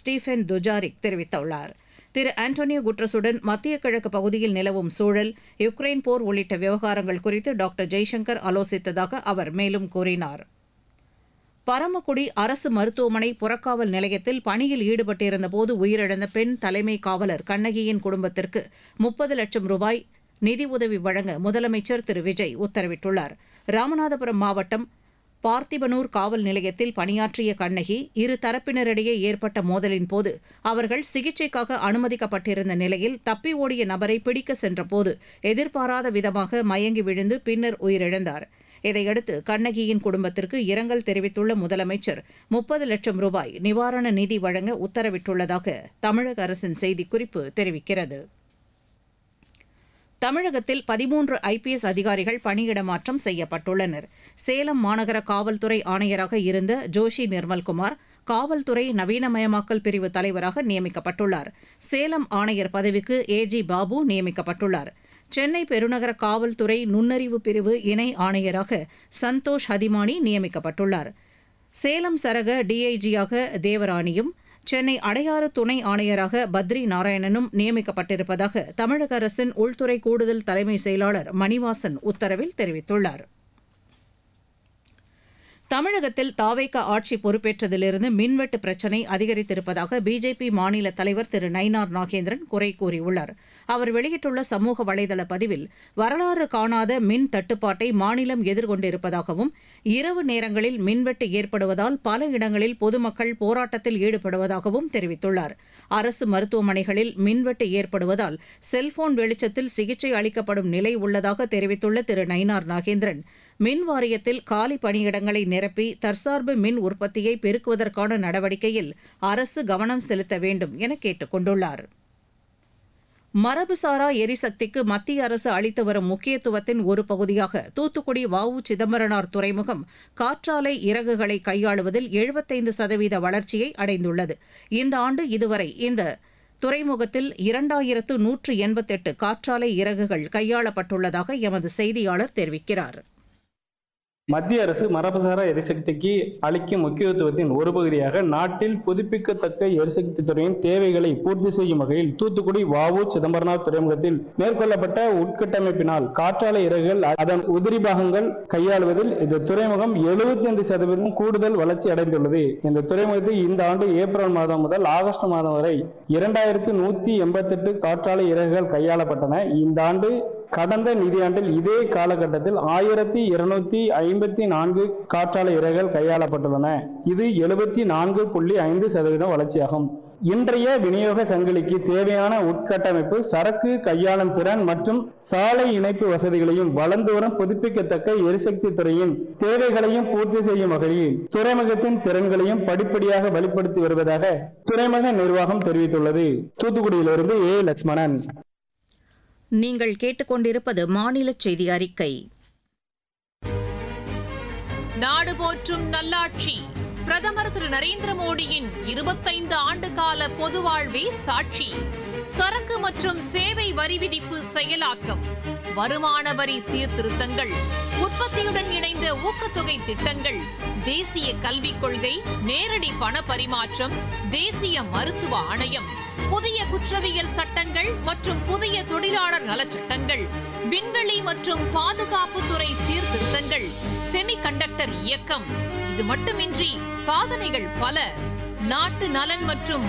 Stephen Dujarric தெரிவித்துள்ளார் திரு Antonio குட்ரஸுடன் மத்திய கிழக்கு பகுதியில் நிலவும் சூழல் யுக்ரைன் போர் உள்ளிட்ட விவகாரங்கள் குறித்து டாக்டர் ஜெய்சங்கர் ஆலோசித்ததாக அவர் மேலும் கூறினார் பரமக்குடி அரசு மருத்துவமனை புறக்காவல் நிலையத்தில் பணியில் ஈடுபட்டிருந்தபோது உயிரிழந்த பெண் தலைமை காவலர் கண்ணகியின் குடும்பத்திற்கு முப்பது லட்சம் ரூபாய் நிதி உதவி வழங்க முதலமைச்சர் திரு விஜய் உத்தரவிட்டுள்ளார் ராமநாதபுரம் மாவட்டம் பார்த்திபனூர் காவல் நிலையத்தில் பணியாற்றிய கண்ணகி இரு தரப்பினரிடையே ஏற்பட்ட மோதலின் போது அவர்கள் சிகிச்சைக்காக அனுமதிக்கப்பட்டிருந்த நிலையில் தப்பி ஓடிய நபரை பிடிக்க சென்றபோது எதிர்பாராத விதமாக மயங்கி விழுந்து பின்னர் உயிரிழந்தார் இதையடுத்து கண்ணகியின் குடும்பத்திற்கு இரங்கல் தெரிவித்துள்ள முதலமைச்சர் முப்பது லட்சம் ரூபாய் நிவாரண நிதி வழங்க உத்தரவிட்டுள்ளதாக தமிழக அரசின் செய்திக்குறிப்பு தெரிவிக்கிறது தமிழகத்தில் பதிமூன்று ஐபிஎஸ் அதிகாரிகள் பணியிடமாற்றம் செய்யப்பட்டுள்ளனர் சேலம் மாநகர காவல்துறை ஆணையராக இருந்த ஜோஷி நிர்மல்குமார் காவல்துறை நவீனமயமாக்கல் பிரிவு தலைவராக நியமிக்கப்பட்டுள்ளார் சேலம் ஆணையர் பதவிக்கு ஏஜி பாபு நியமிக்கப்பட்டுள்ளார் சென்னை பெருநகர காவல்துறை நுண்ணறிவு பிரிவு இணை ஆணையராக சந்தோஷ் ஹதிமானி நியமிக்கப்பட்டுள்ளார் சேலம் சரக டிஐஜியாக தேவராணியும் சென்னை அடையாறு துணை ஆணையராக பத்ரி நாராயணனும் நியமிக்கப்பட்டிருப்பதாக தமிழக அரசின் உள்துறை கூடுதல் தலைமை செயலாளர் மணிவாசன் உத்தரவில் தெரிவித்துள்ளார் தமிழகத்தில் தாவேக ஆட்சி பொறுப்பேற்றதிலிருந்து மின்வெட்டு பிரச்சினை அதிகரித்திருப்பதாக பிஜேபி மாநில தலைவர் திரு நயினார் நாகேந்திரன் குறை கூறியுள்ளார் அவர் வெளியிட்டுள்ள சமூக வலைதள பதிவில் வரலாறு காணாத மின் தட்டுப்பாட்டை மாநிலம் எதிர்கொண்டிருப்பதாகவும் இரவு நேரங்களில் மின்வெட்டு ஏற்படுவதால் பல இடங்களில் பொதுமக்கள் போராட்டத்தில் ஈடுபடுவதாகவும் தெரிவித்துள்ளார் அரசு மருத்துவமனைகளில் மின்வெட்டு ஏற்படுவதால் செல்போன் வெளிச்சத்தில் சிகிச்சை அளிக்கப்படும் நிலை உள்ளதாக தெரிவித்துள்ள திரு நயினார் நாகேந்திரன் மின் வாரியத்தில் காலி பணியிடங்களை நிரப்பி தற்சார்பு மின் உற்பத்தியை பெருக்குவதற்கான நடவடிக்கையில் அரசு கவனம் செலுத்த வேண்டும் என கேட்டுக் கொண்டுள்ளார் மரபுசாரா எரிசக்திக்கு மத்திய அரசு அளித்து வரும் முக்கியத்துவத்தின் ஒரு பகுதியாக தூத்துக்குடி வஉ சிதம்பரனார் துறைமுகம் காற்றாலை இறகுகளை கையாளுவதில் எழுபத்தைந்து சதவீத வளர்ச்சியை அடைந்துள்ளது இந்த ஆண்டு இதுவரை இந்த துறைமுகத்தில் இரண்டாயிரத்து நூற்று எண்பத்தெட்டு காற்றாலை இறகுகள் கையாளப்பட்டுள்ளதாக எமது செய்தியாளர் தெரிவிக்கிறார் மத்திய அரசு மரபுசாரா எரிசக்திக்கு அளிக்கும் முக்கியத்துவத்தின் ஒரு பகுதியாக நாட்டில் புதுப்பிக்கத்தக்க எரிசக்தி துறையின் தேவைகளை பூர்த்தி செய்யும் வகையில் தூத்துக்குடி வாவு சிதம்பரனார் துறைமுகத்தில் மேற்கொள்ளப்பட்ட உட்கட்டமைப்பினால் காற்றாலை இறகுகள் அதன் உதிரி பாகங்கள் கையாளுவதில் இந்த துறைமுகம் எழுபத்தி ஐந்து சதவீதம் கூடுதல் வளர்ச்சி அடைந்துள்ளது இந்த துறைமுகத்தில் இந்த ஆண்டு ஏப்ரல் மாதம் முதல் ஆகஸ்ட் மாதம் வரை இரண்டாயிரத்து நூத்தி எண்பத்தெட்டு காற்றாலை இறகுகள் கையாளப்பட்டன இந்த ஆண்டு கடந்த நிதியாண்டில் இதே காலகட்டத்தில் ஆயிரத்தி இருநூத்தி ஐம்பத்தி நான்கு காற்றாலை இறகுகள் கையாளப்பட்டுள்ளன இது எழுபத்தி நான்கு புள்ளி ஐந்து சதவீதம் வளர்ச்சியாகும் இன்றைய விநியோக சங்கிலிக்கு தேவையான உட்கட்டமைப்பு சரக்கு கையாளும் திறன் மற்றும் சாலை இணைப்பு வசதிகளையும் வளர்ந்து வரும் புதுப்பிக்கத்தக்க எரிசக்தி துறையின் தேவைகளையும் பூர்த்தி செய்யும் வகையில் துறைமுகத்தின் திறன்களையும் படிப்படியாக வெளிப்படுத்தி வருவதாக துறைமுக நிர்வாகம் தெரிவித்துள்ளது தூத்துக்குடியிலிருந்து ஏ லட்சுமணன் நீங்கள் கேட்டுக்கொண்டிருப்பது மாநில செய்தி அறிக்கை நாடு போற்றும் நல்லாட்சி பிரதமர் திரு நரேந்திர மோடியின் இருபத்தைந்து ஆண்டு கால பொது வாழ்வே சாட்சி சரக்கு மற்றும் சேவை வரி விதிப்பு செயலாக்கம் வருமான வரி சீர்திருத்தங்கள் உற்பத்தியுடன் இணைந்த ஊக்கத்தொகை திட்டங்கள் தேசிய கல்விக் கொள்கை நேரடி பண பரிமாற்றம் தேசிய மருத்துவ ஆணையம் புதிய குற்றவியல் சட்டங்கள் மற்றும் புதிய தொழிலாளர் நலச்சட்டங்கள் விண்வெளி மற்றும் பாதுகாப்புத்துறை சீர்திருத்தங்கள் செமிகண்டக்டர் இயக்கம் இது மட்டுமின்றி சாதனைகள் பல நாட்டு நலன் மற்றும்